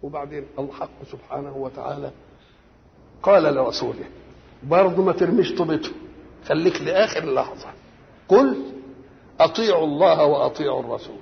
وبعدين الحق سبحانه وتعالى قال لرسوله برضه ما ترميش طوبته خليك لاخر لحظه قل اطيعوا الله واطيعوا الرسول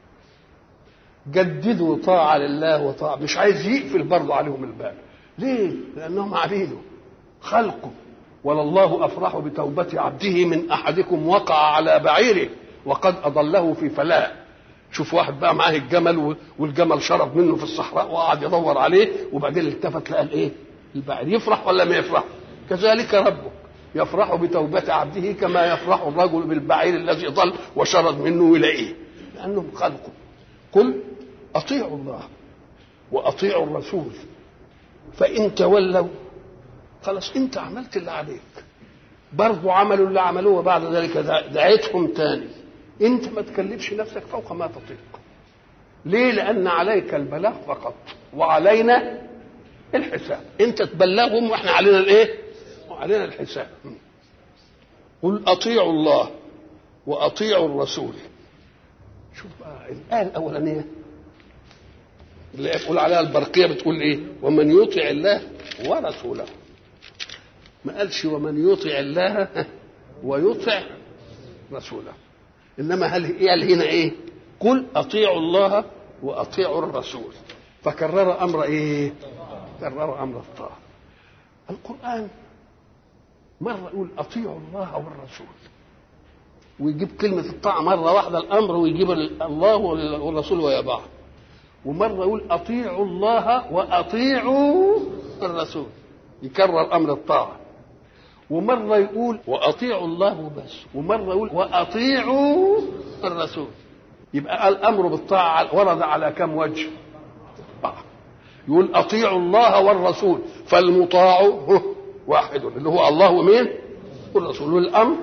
جددوا طاعه لله وطاعه مش عايز يقفل برضه عليهم الباب ليه لانهم عبيده خلقه ولله افرح بتوبه عبده من احدكم وقع على بعيره وقد اضله في فلاة شوف واحد بقى معاه الجمل والجمل شرب منه في الصحراء وقعد يدور عليه وبعدين التفت لقى الايه البعير يفرح ولا ما يفرح كذلك ربك يفرح بتوبة عبده كما يفرح الرجل بالبعير الذي ضل وشرد منه يلاقيه لأنهم خلقه قل أطيعوا الله وأطيعوا الرسول فإن تولوا خلاص أنت عملت اللي عليك برضو عملوا اللي عملوه وبعد ذلك دعيتهم تاني أنت ما تكلفش نفسك فوق ما تطيق ليه لأن عليك البلاغ فقط وعلينا الحساب انت تبلغهم واحنا علينا الايه وعلينا الحساب قل اطيعوا الله واطيعوا الرسول شوف بقى الايه الاولانيه اللي يقول عليها البرقيه بتقول ايه ومن يطع الله ورسوله ما قالش ومن يطع الله ويطع رسوله انما هل قال هنا ايه قل اطيعوا الله واطيعوا الرسول فكرر امر ايه كرر امر الطاعه القران مره يقول اطيعوا الله والرسول ويجيب كلمه الطاعه مره واحده الامر ويجيب الله والرسول ويا بعض ومره يقول اطيعوا الله واطيعوا الرسول يكرر امر الطاعه ومره يقول واطيعوا الله بس ومره يقول واطيعوا الرسول يبقى الامر بالطاعه ورد على كم وجه يقول اطيعوا الله والرسول فالمطاع واحد اللي هو الله ومين والرسول والامر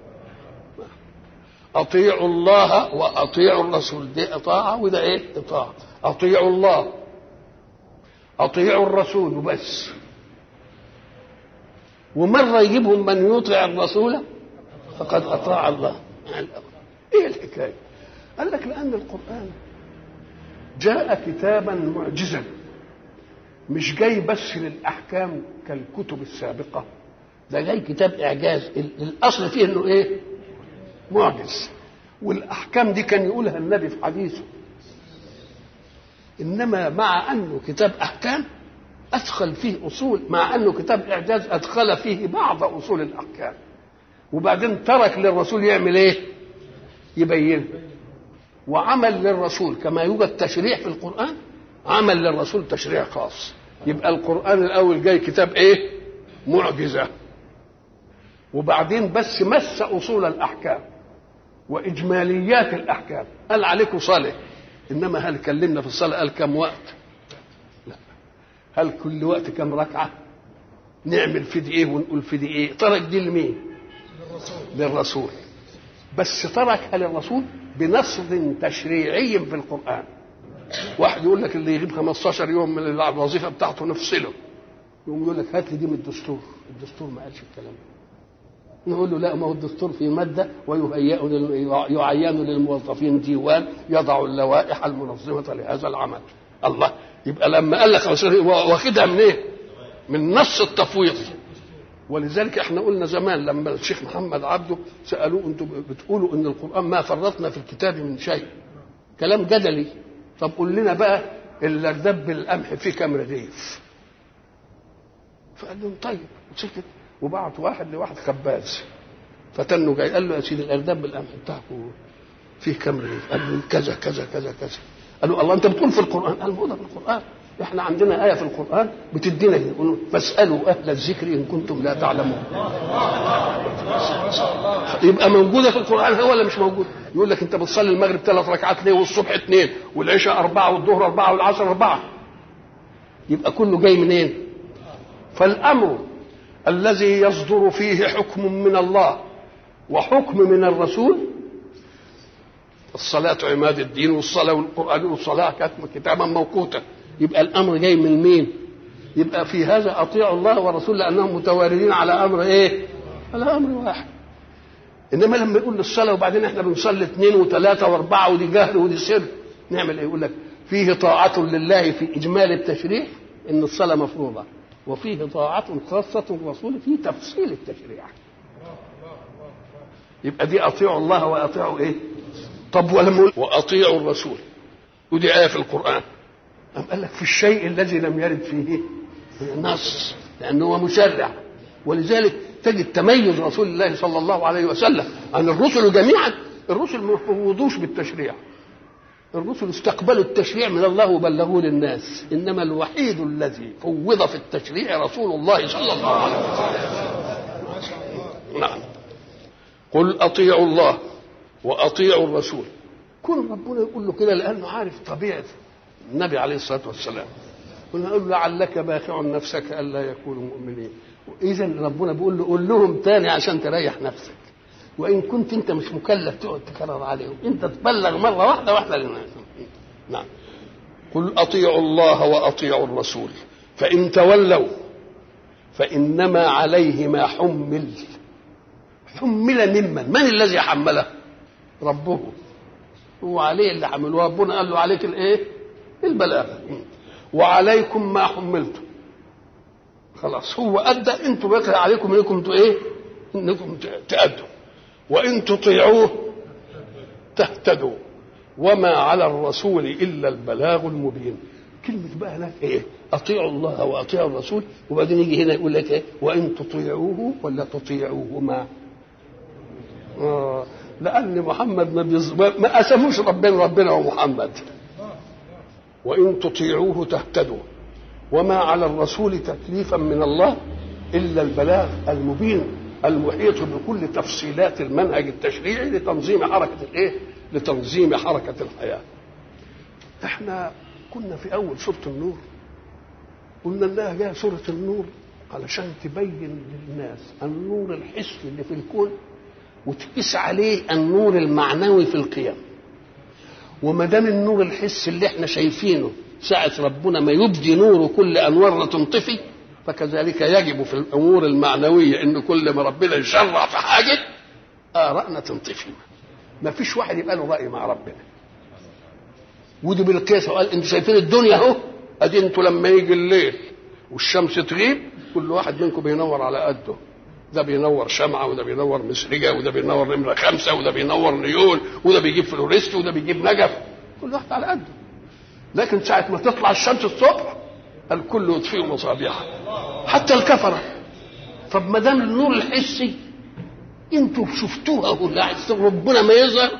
اطيعوا الله واطيعوا الرسول دي اطاعه وده ايه اطاعه اطيعوا الله اطيعوا الرسول وبس ومره يجيبهم من يطيع الرسول فقد اطاع الله ايه الحكايه قال لك لان القران جاء كتابا معجزا مش جاي بس للاحكام كالكتب السابقه ده جاي كتاب اعجاز الاصل فيه انه ايه معجز والاحكام دي كان يقولها النبي في حديثه انما مع انه كتاب احكام ادخل فيه اصول مع انه كتاب اعجاز ادخل فيه بعض اصول الاحكام وبعدين ترك للرسول يعمل ايه يبين وعمل للرسول كما يوجد تشريع في القران عمل للرسول تشريع خاص يبقى القران الاول جاي كتاب ايه معجزه وبعدين بس مس اصول الاحكام واجماليات الاحكام قال عليكم صلاه انما هل كلمنا في الصلاه قال كم وقت لا هل كل وقت كم ركعه نعمل في دي ايه ونقول في دي ايه ترك دي لمين للرسول بس تركها للرسول بنص تشريعي في القران واحد يقول لك اللي يغيب 15 يوم من الوظيفه بتاعته نفصله يقوم يقول لك هات لي دي من الدستور الدستور ما قالش الكلام ده نقول له لا ما هو الدستور في ماده ويهيئ يعين للموظفين ديوان يضع اللوائح المنظمه لهذا العمل الله يبقى لما قال لك واخدها من ايه؟ من نص التفويض ولذلك احنا قلنا زمان لما الشيخ محمد عبده سالوه انتم بتقولوا ان القران ما فرطنا في الكتاب من شيء كلام جدلي طب قول لنا بقى الارداب بالقمح فيه كام رغيف فقال لهم طيب وسكت وبعت واحد لواحد خباز فتنه جاي قال له يا سيدي الارداب بالقمح بتاعكم فيه كام رغيف قال له كذا كذا كذا كذا قال له الله انت بتقول في القران قال له في القران احنا عندنا ايه في القران بتدينا يقول فاسالوا اهل الذكر ان كنتم لا تعلمون يبقى موجوده في القران هو ولا مش موجود يقول لك انت بتصلي المغرب ثلاث ركعات ليه والصبح اثنين والعشاء اربعه والظهر اربعه والعصر اربعه يبقى كله جاي منين فالامر الذي يصدر فيه حكم من الله وحكم من الرسول الصلاة عماد الدين والصلاة والقرآن والصلاة كانت كتابا موقوتا يبقى الأمر جاي من مين؟ يبقى في هذا أطيعوا الله ورسوله لأنهم متواردين على أمر إيه؟ على أمر واحد إنما لما يقول للصلاة وبعدين إحنا بنصلي اثنين وثلاثة وأربعة ودي جهر ودي سر نعمل إيه؟ يقول لك فيه طاعة لله في إجمال التشريع إن الصلاة مفروضة وفيه طاعة خاصة الرسول في تفصيل التشريع يبقى دي أطيعوا الله وأطيعوا إيه طب ولم وأطيعوا الرسول ودي آية في القرآن أم قال لك في الشيء الذي لم يرد فيه نص لأنه هو مشرع ولذلك تجد تميز رسول الله صلى الله عليه وسلم عن الرسل جميعا الرسل ما فوضوش بالتشريع الرسل استقبلوا التشريع من الله وبلغوه للناس انما الوحيد الذي فوض في التشريع رسول الله صلى الله عليه وسلم نعم قل اطيعوا الله واطيعوا الرسول كل ربنا يقول له كده لانه عارف طبيعه النبي عليه الصلاه والسلام قلنا نقول لعلك باخع نفسك الا يكونوا مؤمنين اذا ربنا بيقول له قول لهم تاني عشان تريح نفسك وان كنت انت مش مكلف تقعد تكرر عليهم انت تبلغ مره واحده واحده للناس نعم قل اطيعوا الله واطيعوا الرسول فان تولوا فانما عليه ما حمل حمل ممن من الذي حمله ربه هو عليه اللي حمله ربنا قال له عليك الايه البلاغ وعليكم ما حملتم خلاص هو ادى انتم بقي عليكم انكم ايه انكم تادوا وان تطيعوه تهتدوا وما على الرسول الا البلاغ المبين كلمه بقى هناك ايه اطيعوا الله واطيعوا الرسول وبعدين يجي هنا يقول لك ايه وان تطيعوه ولا تطيعوهما آه لان محمد ما, بيز... ما قسموش ربنا ربنا ومحمد وان تطيعوه تهتدوا وما على الرسول تكليفا من الله الا البلاغ المبين المحيط بكل تفصيلات المنهج التشريعي لتنظيم حركه الايه؟ لتنظيم حركه الحياه. احنا كنا في اول سوره النور قلنا انها جايه سوره النور علشان تبين للناس النور الحسي اللي في الكون وتقيس عليه النور المعنوي في القيم. وما دام النور الحسي اللي احنا شايفينه ساعة ربنا ما يبدي نور كل أنوارنا تنطفي فكذلك يجب في الأمور المعنوية إن كل ما ربنا يشرع في حاجة آرائنا تنطفي ما فيش واحد يبقى له رأي مع ربنا ودي بالقياس قال انتوا شايفين الدنيا اهو ادي انتوا لما يجي الليل والشمس تغيب كل واحد منكم بينور على قده ده بينور شمعة وده بينور مسرجة وده بينور نمرة خمسة وده بينور نيون وده بيجيب فلوريست وده بيجيب نجف كل واحد على قده لكن ساعة ما تطلع الشمس الصبح الكل يطفئ مصابيحه حتى الكفرة طب ما دام النور الحسي انتوا شفتوها ولا ربنا ما يظهر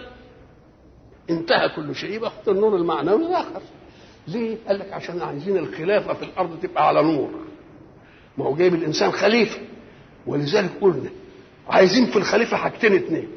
انتهى كل شيء يبقى خد النور المعنوي الاخر ليه؟ قال لك عشان عايزين الخلافه في الارض تبقى على نور ما هو جايب الانسان خليفه ولذلك قلنا عايزين في الخليفه حاجتين اتنين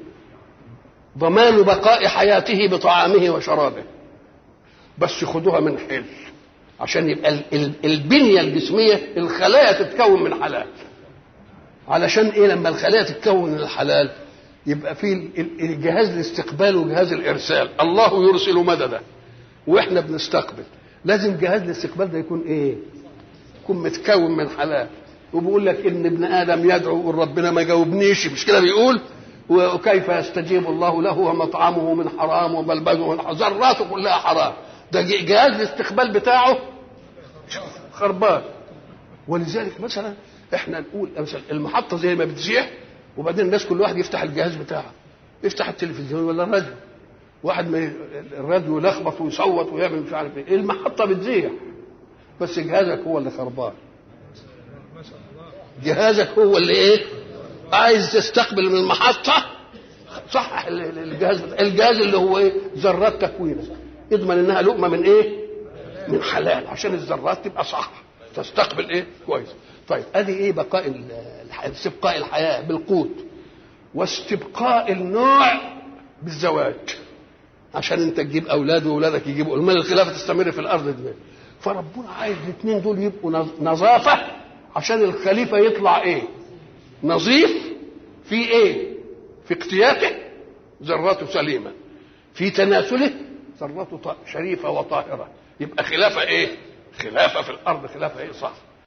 ضمان بقاء حياته بطعامه وشرابه بس خدوها من حل عشان يبقى البنية الجسمية الخلايا تتكون من حلال علشان ايه لما الخلايا تتكون من الحلال يبقى في الجهاز الاستقبال وجهاز الارسال الله يرسل مددا واحنا بنستقبل لازم جهاز الاستقبال ده يكون ايه يكون متكون من حلال وبيقول لك ان ابن ادم يدعو يقول ربنا ما جاوبنيش مش كده بيقول وكيف يستجيب الله له ومطعمه من حرام وملبسه من حرام ذراته كلها حرام ده جهاز الاستقبال بتاعه خربان ولذلك مثلا احنا نقول مثلا المحطه زي ما بتزيح وبعدين الناس كل واحد يفتح الجهاز بتاعه يفتح التلفزيون ولا الراديو واحد ما الراديو يلخبط ويصوت ويعمل مش عارف ايه المحطه بتزيح بس جهازك هو اللي خربان جهازك هو اللي ايه عايز تستقبل من المحطه صحح الجهاز الجهاز اللي هو ايه ذرات تكوينك يضمن انها لقمه من ايه من حلال عشان الذرات تبقى صح تستقبل ايه كويس طيب ادي ايه بقاء استبقاء الحياه بالقوت واستبقاء النوع بالزواج عشان انت تجيب اولاد واولادك يجيبوا المال الخلافه تستمر في الارض دي فربنا عايز الاثنين دول يبقوا نظافه عشان الخليفه يطلع ايه نظيف في ايه في اقتياته ذراته سليمه في تناسله ذراته شريفه وطاهره يبقى خلافه ايه خلافه في الارض خلافه ايه صح